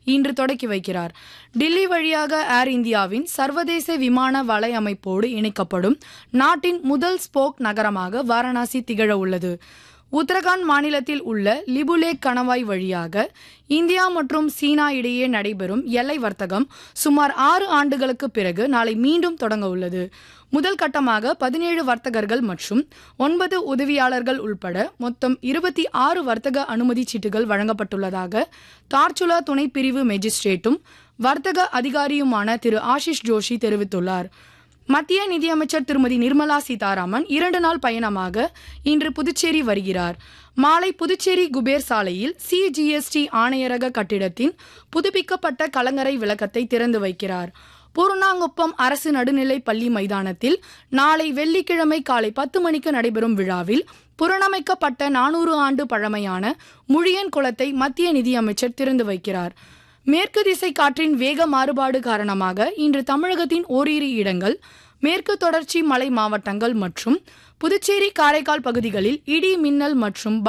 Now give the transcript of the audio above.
இன்று தொடக்கி வைக்கிறார் டில்லி வழியாக ஏர் இந்தியாவின் சர்வதேச விமான வலையமைப்போடு இணைக்கப்படும் நாட்டின் முதல் ஸ்போக் நகரமாக வாரணாசி திகழ உள்ளது உத்தரகாண்ட் மாநிலத்தில் உள்ள லிபுலேக் கணவாய் வழியாக இந்தியா மற்றும் சீனா இடையே நடைபெறும் எல்லை வர்த்தகம் சுமார் ஆறு ஆண்டுகளுக்கு பிறகு நாளை மீண்டும் தொடங்க உள்ளது முதல் கட்டமாக பதினேழு வர்த்தகர்கள் மற்றும் ஒன்பது உதவியாளர்கள் உள்பட மொத்தம் இருபத்தி ஆறு வர்த்தக அனுமதி சீட்டுகள் வழங்கப்பட்டுள்ளதாக தார்ச்சுலா துணை பிரிவு மேஜிஸ்ட்ரேட்டும் வர்த்தக அதிகாரியுமான திரு ஆஷிஷ் ஜோஷி தெரிவித்துள்ளார் மத்திய நிதியமைச்சர் திருமதி நிர்மலா சீதாராமன் இரண்டு நாள் பயணமாக இன்று புதுச்சேரி வருகிறார் மாலை புதுச்சேரி குபேர் சாலையில் சிஜிஎஸ்டி ஆணையரக கட்டிடத்தின் புதுப்பிக்கப்பட்ட கலங்கரை விளக்கத்தை திறந்து வைக்கிறார் பூர்ணாங்குப்பம் அரசு நடுநிலைப் பள்ளி மைதானத்தில் நாளை வெள்ளிக்கிழமை காலை பத்து மணிக்கு நடைபெறும் விழாவில் புறணமைக்கப்பட்ட நானூறு ஆண்டு பழமையான முழியன் குளத்தை மத்திய நிதியமைச்சர் திறந்து வைக்கிறார் மேற்கு திசை காற்றின் வேக மாறுபாடு காரணமாக இன்று தமிழகத்தின் ஓரிரு இடங்கள் மேற்கு தொடர்ச்சி மலை மாவட்டங்கள் மற்றும் புதுச்சேரி காரைக்கால் பகுதிகளில் இடி மின்னல் மற்றும்